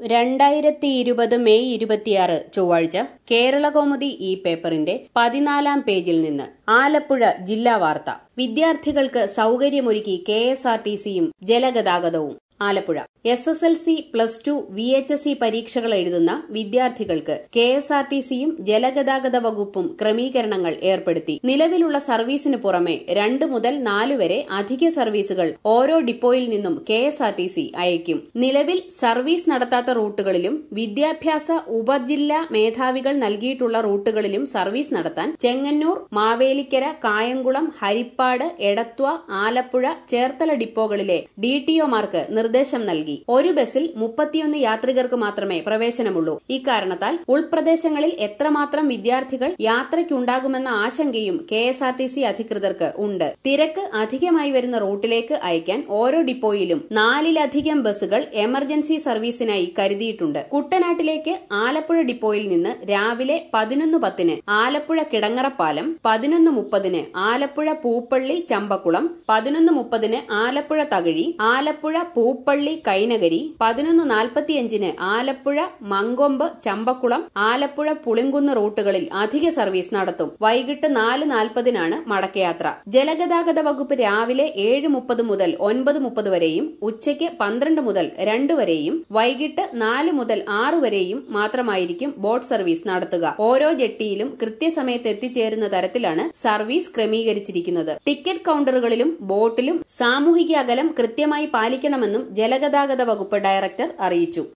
രണ്ടായിരത്തി ഇരുപത് മെയ് ഇരുപത്തിയാറ് ചൊവ്വാഴ്ച കേരളകൗമുദി ഈ പേപ്പറിന്റെ പതിനാലാം പേജിൽ നിന്ന് ആലപ്പുഴ ജില്ലാ വാർത്ത വിദ്യാർത്ഥികൾക്ക് സൗകര്യമൊരുക്കി കെ എസ് ആർ ടി സിയും ജലഗതാഗതവും Alappuzha S S L C plus two V H S C പരീക്ഷകൾ എഴുതുന്ന വിദ്യാർത്ഥികൾക്ക് കെ എസ് ആർ ടി സിയും ജലഗതാഗത വകുപ്പും ക്രമീകരണങ്ങൾ ഏർപ്പെടുത്തി നിലവിലുള്ള സർവീസിന് പുറമെ രണ്ട് മുതൽ നാല് വരെ അധിക സർവീസുകൾ ഓരോ ഡിപ്പോയിൽ നിന്നും K S R T C അയക്കും നിലവിൽ സർവീസ് നടത്താത്ത റൂട്ടുകളിലും വിദ്യാഭ്യാസ ഉപജില്ലാ മേധാവികൾ നൽകിയിട്ടുള്ള റൂട്ടുകളിലും സർവീസ് നടത്താൻ ചെങ്ങന്നൂർ മാവേലിക്കര കായംകുളം ഹരിപ്പാട് എടത്വ ആലപ്പുഴ ചേർത്തല ഡിപ്പോകളിലെ ഡി ടിഒമാർക്ക് നിർദ്ദേശം നൽകി ഒരു ബസ്സിൽ മുപ്പത്തിയൊന്ന് യാത്രികർക്ക് മാത്രമേ പ്രവേശനമുള്ളൂ ഇക്കാരണത്താൽ ഉൾപ്രദേശങ്ങളിൽ എത്രമാത്രം വിദ്യാർത്ഥികൾ യാത്രയ്ക്കുണ്ടാകുമെന്ന ആശങ്കയും K S R T C അധികൃതർക്ക് ഉണ്ട് തിരക്ക് അധികമായി വരുന്ന റൂട്ടിലേക്ക് അയക്കാൻ ഓരോ ഡിപ്പോയിലും നാലിലധികം ബസ്സുകൾ എമർജൻസി സർവീസിനായി കരുതിയിട്ടുണ്ട് കുട്ടനാട്ടിലേക്ക് ആലപ്പുഴ ഡിപ്പോയിൽ നിന്ന് രാവിലെ പതിനൊന്ന് പത്തിന് ആലപ്പുഴ കിടങ്ങറപ്പാലം പതിനൊന്ന് മുപ്പതിന് ആലപ്പുഴ പൂപ്പള്ളി ചമ്പക്കുളം പതിനൊന്ന് മുപ്പതിന് ആലപ്പുഴ തകഴി ആലപ്പുഴ പൂപ്പള്ളി കൈനകരി പതിനൊന്ന് നാൽപ്പത്തിയഞ്ചിന് ആലപ്പുഴ മങ്കൊമ്പ് ചമ്പക്കുളം ആലപ്പുഴ പുളിങ്കുന്ന് റൂട്ടുകളിൽ അധിക സർവീസ് നടത്തും വൈകിട്ട് നാല് നാൽപ്പതിനാണ് മടക്കയാത്ര ജലഗതാഗത വകുപ്പ് രാവിലെ ഏഴ് മുപ്പത് മുതൽ ഒൻപത് മുപ്പത് വരെയും ഉച്ചയ്ക്ക് പന്ത്രണ്ട് മുതൽ രണ്ട് വരെയും വൈകിട്ട് നാല് മുതൽ ആറ് വരെയും മാത്രമായിരിക്കും ബോട്ട് സർവീസ് നടത്തുക ഓരോ ജെട്ടിയിലും കൃത്യസമയത്ത് എത്തിച്ചേരുന്ന തരത്തിലാണ് സർവീസ് ക്രമീകരിച്ചിരിക്കുന്നത് ടിക്കറ്റ് കൌണ്ടറുകളിലും ബോട്ടിലും സാമൂഹിക അകലം കൃത്യമായി പാലിക്കണമെന്നും ജലഗതാഗത വകുപ്പ് ഡയറക്ടർ അറിയിച്ചു